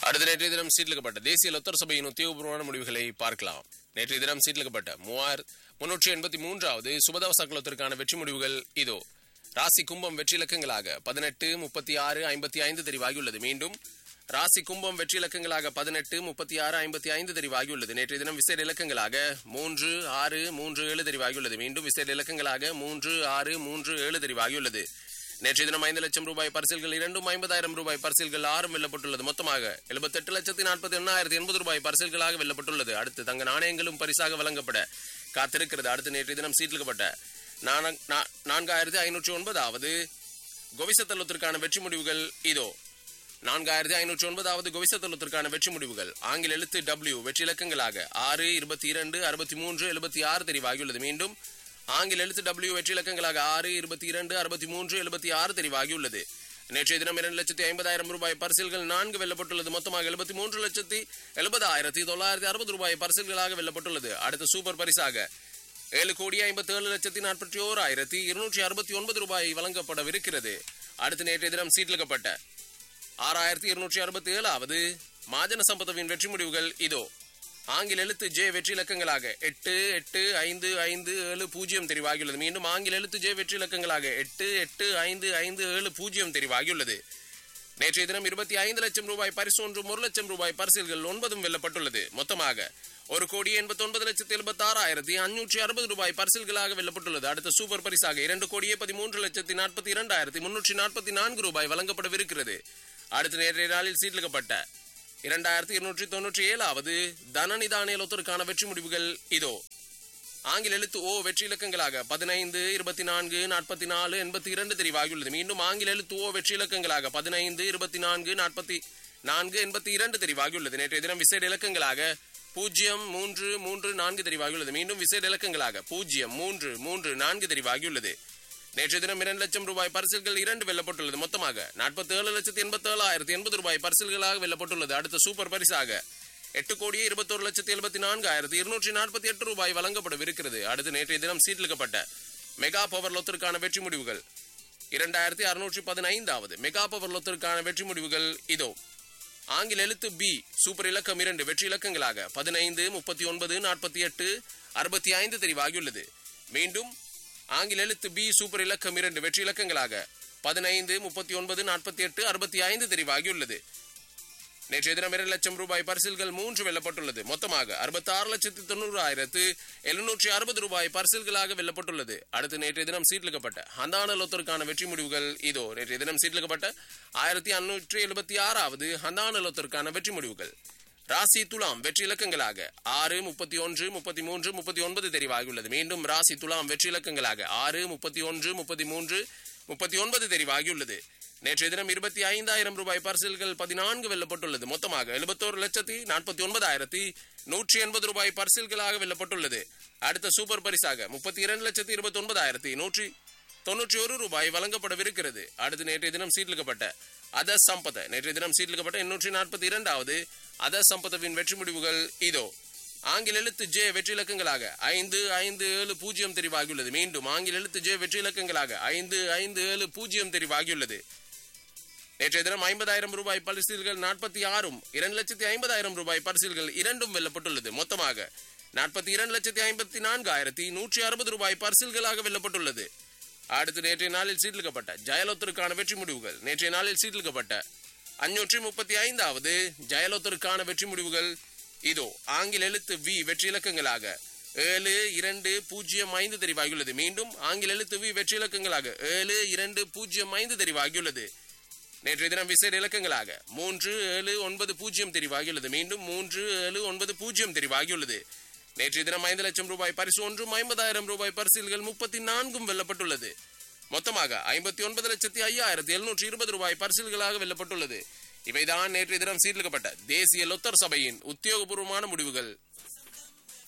அடுத்த நேற்றைய தினம் சீட்லிக்கப்பட்ட தேசிய லொத்தர் சபையின் உத்தியோகபூர்வமான முடிவுகளை பார்க்கலாம் நேற்றைய தினம் சீட்லிக்கப்பட்ட மூவாயிர முன்னூற்றி எண்பத்தி மூன்றாவது சுபதவச குலத்திற்கான வெற்றி முடிவுகள் இதோ ராசி கும்பம் வெற்றி இலக்கங்களாக பதினெட்டு முப்பத்தி ஆறு ஐம்பத்தி ஐந்து தெரிவாகியுள்ளது மீண்டும் ராசி கும்பம் வெற்றி இலக்கங்களாக பதினெட்டு முப்பத்தி ஆறு ஐம்பத்தி ஐந்து தெரிவாகியுள்ளது நேற்றைய தினம் விசேட இலக்கங்களாக மூன்று ஆறு மூன்று ஏழு தெரிவாகியுள்ளது மீண்டும் விசேட இலக்கங்களாக மூன்று ஆறு மூன்று ஏழு தெரிவாகியுள்ளது நேற்றைய தினம் ஐந்து லட்சம் ரூபாய் பரிசில்கள் இரண்டும் ஐம்பதாயிரம் ரூபாய் பரிசில்கள் ஆறும் வெல்லப்பட்டுள்ளது மொத்தமாக எழுபத்தெட்டு லட்சத்தி நாற்பத்தி எண்ணாயிரத்தி எண்பது ரூபாய் பரிசில்களாக வெல்லப்பட்டுள்ளது அடுத்து தங்க நாணயங்களும் பரிசாக வழங்கப்பட காத்திருக்கிறது அடுத்து நேற்றைய தினம் சீட்டிலுக்கப்பட்ட நான- நா- நான்காயிரத்தி ஐநூற்றி ஒன்பதாவது கோவிசத்தல்லத்திற்கான வெற்றி முடிவுகள் இதோ நான்காயிரத்தி ஐநூற்றி ஒன்பதாவது கோவிசத்தல்லத்திற்கான வெற்றி முடிவுகள் ஆங்கில எழுத்து டபிள்யூ வெற்றி இலக்கங்களாக ஆறு இருபத்தி இரண்டு அறுபத்தி மூன்று எழுபத்தி ஆறு தெரிவாகியுள்ளது மீண்டும் ஆங்கில எழுத்து டபிள்யூ வெற்றி இலக்கங்களாக ஆறு இருபத்தி இரண்டு அறுபத்தி மூன்று எழுபத்தி ஆறு தெரிவாகியுள்ளது நேற்றைய தினம் இரண்டு லட்சத்தி ஐம்பதாயிரம் ரூபாய் பரிசில்கள் நான்கு வெல்லப்பட்டுள்ளது மொத்தமாக எழுபத்தி மூன்று லட்சத்தி எழுபதாயிரத்தி தொள்ளாயிரத்தி அறுபது ரூபாய் பரிசில்களாக வெல்லப்பட்டுள்ளது அடுத்த சூப்பர் பரிசாக ஏழு கோடி ஐம்பத்தி ஏழு லட்சத்தி நாற்பத்தி ஓராயிரத்தி இருநூற்றி அறுபத்தி ஒன்பது ரூபாய் வழங்கப்படவிருக்கிறது அடுத்து நேற்றைய தினம் சீட்டிலுக்கப்பட்ட ஆறாயிரத்தி இருநூற்றி அறுபத்தி ஏழாவது மாஜன சம்பதவின் வெற்றி முடிவுகள் இதோ ஆங்கில எழுத்து ஜே வெற்றி இலக்கங்களாக எட்டு எட்டு ஐந்து ஐந்து ஏழு பூஜ்ஜியம் தெரிவாகியுள்ளது மீண்டும் ஆங்கில எழுத்து ஜே வெற்றி இலக்கங்களாக எட்டு எட்டு ஐந்து ஐந்து ஏழு பூஜ்ஜியம் தெரிவாகியுள்ளது நேற்றைய தினம் இருபத்தி ஐந்து லட்சம் ரூபாய் பரிசு ஒன்றும் ஒரு லட்சம் ரூபாய் பரிசில்கள் ஒன்பதும் வெல்லப்பட்டுள்ளது மொத்தமாக ஒரு கோடி எண்பத்தி ஒன்பது லட்சத்தி எழுபத்தி ஆறாயிரத்தி அஞ்சூற்றி அறுபது ரூபாய் பரிசில்களாக வெல்லப்பட்டுள்ளது அடுத்த சூப்பர் பரிசாக இரண்டு கோடியே பதிமூன்று லட்சத்தி நாற்பத்தி இரண்டாயிரத்தி முன்னூற்றி நாற்பத்தி நான்கு ரூபாய் வழங்கப்படவிருக்கிறது அடுத்த நேற்றைய நாளில் சீட்லிக்கப்பட்ட இரண்டாயிரத்தி இருநூற்றி தொன்னூற்றி ஏழாவது தனநிதானிய லொத்தருக்கான வெற்றி முடிவுகள் இதோ ஆங்கில எழுத்து ஓ வெற்றி இலக்கங்களாக பதினைந்து இருபத்தி நான்கு நாற்பத்தி நாலு எண்பத்தி இரண்டு தெரிவாகியுள்ளது மீண்டும் ஆங்கில எழுத்து ஓ வெற்றி இலக்கங்களாக பதினைந்து இருபத்தி நான்கு நாற்பத்தி நான்கு எண்பத்தி இரண்டு தெரிவாகியுள்ளது நேற்றைய தினம் விசேட இலக்கங்களாக பூஜ்ஜியம் மூன்று மூன்று நான்கு தெரிவாகியுள்ளது மீண்டும் விசேட இலக்கங்களாக பூஜ்ஜியம் மூன்று மூன்று நான்கு தெரிவாகியுள்ளது நேற்றைய தினம் இரண்டு லட்சம் ரூபாய் பரிசில்கள் இரண்டு வெல்லப்பட்டுள்ளது மொத்தமாக நாற்பத்தி ஏழு லட்சத்தி எண்பத்தி ஏழாயிரத்தி எண்பது ரூபாய் பரிசில்களாக வெல்லப்பட்டுள்ளது அடுத்த சூப்பர் பரிசாக எட்டு கோடியே இருபத்தோரு லட்சத்தி எழுபத்தி நான்காயிரத்தி இருநூற்றி நாற்பத்தி எட்டு ரூபாய் வழங்கப்படவிருக்கிறது அடுத்து நேற்றைய தினம் சீட்டிலுக்கப்பட்ட மெகா பவர் லொத்திற்கான வெற்றி முடிவுகள் இரண்டாயிரத்தி அறுநூற்றி பதினைந்தாவது மெகா பவர் லொத்திற்கான வெற்றி முடிவுகள் இதோ ஆங்கில எழுத்து பி சூப்பர் இலக்கம் இரண்டு வெற்றி இலக்கங்களாக பதினைந்து முப்பத்தி ஒன்பது நாற்பத்தி எட்டு அறுபத்தி ஐந்து தெரிவாகியுள்ளது மீண்டும் ஆங்கில எழுத்து பி சூப்பர் இலக்கம் இரண்டு வெற்றி இலக்கங்களாக பதினைந்து முப்பத்தி ஒன்பது நாற்பத்தி எட்டு அறுபத்தி ஐந்து தெரிவாகியுள்ளது நேற்றைய தினம் இரண்டு லட்சம் ரூபாய் பரிசில்கள் மூன்று வெல்லப்பட்டுள்ளது மொத்தமாக அறுபத்தி ஆறு லட்சத்தி தொண்ணூறாயிரத்து எழுநூற்றி அறுபது ரூபாய் பரிசில்களாக வெல்லப்பட்டுள்ளது அடுத்து நேற்றைய தினம் சீட்லிக்கப்பட்ட ஹந்தான லொத்தருக்கான வெற்றி முடிவுகள் இதோ நேற்றைய தினம் சீட்லிக்கப்பட்ட ஆயிரத்தி அறுநூற்றி எழுபத்தி ஆறாவது ஹந்தான லொத்தருக்கான வெற்றி முடிவுகள் ராசி துலாம் வெற்றி இலக்கங்களாக ஆறு முப்பத்தி ஒன்று முப்பத்தி மூன்று முப்பத்தி ஒன்பது தெரிவாகியுள்ளது மீண்டும் ராசி துலாம் வெற்றி இலக்கங்களாக ஆறு முப்பத்தி ஒன்று முப்பத்தி மூன்று முப்பத்தி ஒன்பது தெரிவாகியுள்ளது நேற்றைய தினம் இருபத்தி ஐந்தாயிரம் ரூபாய் பரிசில்கள் பதினான்கு வெல்லப்பட்டுள்ளது மொத்தமாக எழுபத்தோரு லட்சத்தி நாற்பத்தி ஒன்பதாயிரத்தி நூற்றி எண்பது ரூபாய் பரிசில்களாக வெல்லப்பட்டுள்ளது அடுத்த சூப்பர் பரிசாக முப்பத்தி இரண்டு லட்சத்தி இருபத்தி ஒன்பதாயிரத்தி நூற்றி தொன்னூற்றி ஒரு ரூபாய் வழங்கப்படவிருக்கிறது அடுத்து நேற்றைய தினம் சீட்லிக்கப்பட்ட அத சம்பத நேற்றைய தினம் சீட்லிக்கப்பட்ட எண்ணூற்றி நாற்பத்தி இரண்டாவது அத சம்பதவின் வெற்றி முடிவுகள் இதோ ஆங்கில எழுத்து ஜே வெற்றி இலக்கங்களாக ஐந்து ஐந்து ஏழு பூஜ்ஜியம் தெரிவாகியுள்ளது மீண்டும் ஆங்கில எழுத்து ஜே வெற்றி இலக்கங்களாக ஐந்து ஐந்து ஏழு பூஜ்ஜியம் தெரிவாகியுள்ளது நேற்றைய தினம் ஐம்பதாயிரம் ரூபாய் பரிசில்கள் நாற்பத்தி ஆறும் இரண்டு லட்சத்தி ஐம்பதாயிரம் ரூபாய் பரிசில்கள் இரண்டும் வெல்லப்பட்டுள்ளது மொத்தமாக நாற்பத்தி இரண்டு லட்சத்தி ஐம்பத்தி நான்காயிரத்தி நூற்றி அறுபது ரூபாய் பரிசில்களாக வெல்லப்பட்டுள்ளது அடுத்து நேற்றைய நாளில் சீட்டிலுக்கப்பட்ட ஜெயலலிதருக்கான வெற்றி முடிவுகள் நேற்றைய நாளில் சீட்டிலுக்கப்பட்ட அஞ்சூற்றி முப்பத்தி ஐந்தாவது ஜெயலலிதருக்கான வெற்றி முடிவுகள் இதோ ஆங்கில எழுத்து வி வெற்றி இலக்கங்களாக ஏழு இரண்டு பூஜ்ஜியம் ஐந்து தெரிவாகியுள்ளது மீண்டும் ஆங்கில எழுத்து வி வெற்றி இலக்கங்களாக ஏழு இரண்டு பூஜ்ஜியம் ஐந்து தெரிவாகியுள்ளது நேற்றைய தினம் விசேட இலக்கங்களாக மூன்று ஏழு ஒன்பது பூஜ்ஜியம் தெரிவாகியுள்ளது மீண்டும் மூன்று ஏழு ஒன்பது பூஜ்ஜியம் தெரிவாகியுள்ளது நேற்றைய தினம் ஐந்து லட்சம் ரூபாய் பரிசு ஒன்றும் ஐம்பதாயிரம் ரூபாய் பரிசில்கள் முப்பத்தி நான்கும் வெல்லப்பட்டுள்ளது மொத்தமாக ஐம்பத்தி ஒன்பது லட்சத்தி ஐயாயிரத்தி எழுநூற்றி இருபது ரூபாய் பரிசில்களாக வெல்லப்பட்டுள்ளது இவைதான் நேற்றைய தினம் சீர்லிக்கப்பட்ட தேசிய லொத்தர் சபையின் உத்தியோகபூர்வமான முடிவுகள்